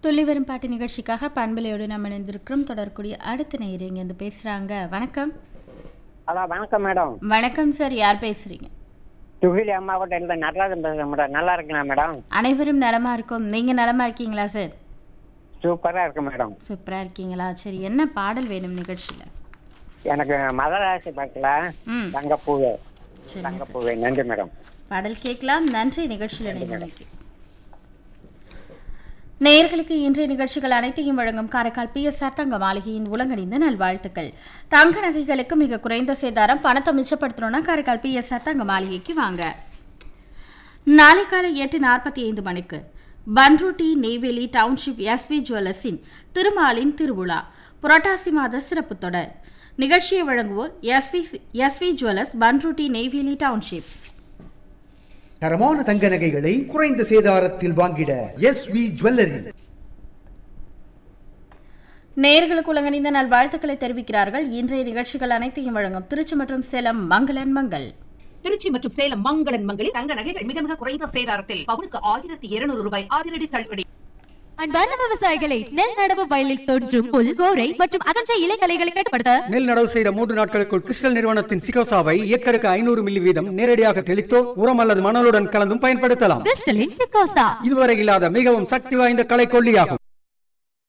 துள்ளி வரும் பாட்டு நிகழ்ச்சிக்காக பண்பலையோடு நம்ம இணைந்திருக்கிறோம் தொடரக்கூடிய அடுத்த நேயர் இங்கேருந்து பேசுகிறாங்க வணக்கம் ஹலோ வணக்கம் மேடம் வணக்கம் சார் யார் பேசுகிறீங்க துகிலி அம்மா கூட இல்லை நடராஜன் பேசுகிறேன் மேடம் நல்லா இருக்குங்களா மேடம் அனைவரும் நலமா இருக்கும் நீங்கள் நலமா இருக்கீங்களா சார் சூப்பராக இருக்கு மேடம் சூப்பராக இருக்கீங்களா சரி என்ன பாடல் வேணும் நிகழ்ச்சியில் எனக்கு மதராசி பக்கத்தில் ம் தங்கப்பூவே சரிங்க சார் தங்கப்பூவே நன்றி மேடம் பாடல் கேட்கலாம் நன்றி நிகழ்ச்சியில் இணைந்தமைக்கு நேயர்களுக்கு இன்றைய நிகழ்ச்சிகள் அனைத்தையும் வழங்கும் காரைக்கால் பி எஸ் தங்க மாளிகையின் உலகணிந்த நல்வாழ்த்துக்கள் தங்க நகைகளுக்கு மிக குறைந்த சேதாரம் பணத்தை மிச்சப்படுத்தணும்னா காரைக்கால் பி எஸ் தங்க மாளிகைக்கு வாங்க நாளை காலை எட்டு நாற்பத்தி ஐந்து மணிக்கு பன்ருட்டி நெய்வேலி டவுன்ஷிப் எஸ்வி ஜுவல்லர்ஸின் திருமாலின் திருவிழா புரட்டாசி மாத சிறப்பு தொடர் நிகழ்ச்சியை வழங்குவோர் SV SV jewellers Panruti Neyveli township தரமான தங்க நகைகளை குறைந்த சேதாரத்தில் வாங்கிட எஸ் வி ஜுவல்லரி நேர்களுக்கு உலகணிந்த நல்வாழ்த்துக்களை தெரிவிக்கிறார்கள் இன்றைய நிகழ்ச்சிகள் அனைத்தையும் வழங்கும் திருச்சி மற்றும் சேலம் மங்களன் மங்கள் திருச்சி மற்றும் சேலம் மங்களன் மங்களில் தங்க நகைகள் மிக மிக குறைந்த சேதாரத்தில் பவுனுக்கு ஆயிரத்தி இருநூறு ரூபாய் அதிரடி தள்ளுபடி அன்பார்ந்த விவசாயிகளை நெல் நடவு வயலில் தோன்றும் புல் கோரை மற்றும் அகன்ற இலைகளைகளை கட்டுப்படுத்த நெல் நடவு செய்த மூன்று நாட்களுக்குள் கிறிஸ்டல் நிறுவனத்தின் சிகோசாவை ஏக்கருக்கு ஐநூறு மில்லி வீதம் நேரடியாக தெளித்தோ உரம் அல்லது மணலுடன் கலந்தும் பயன்படுத்தலாம் கிறிஸ்டலின் சிக்கோசா இதுவரை இல்லாத மிகவும் சக்தி வாய்ந்த கலை கொல்லியாகும்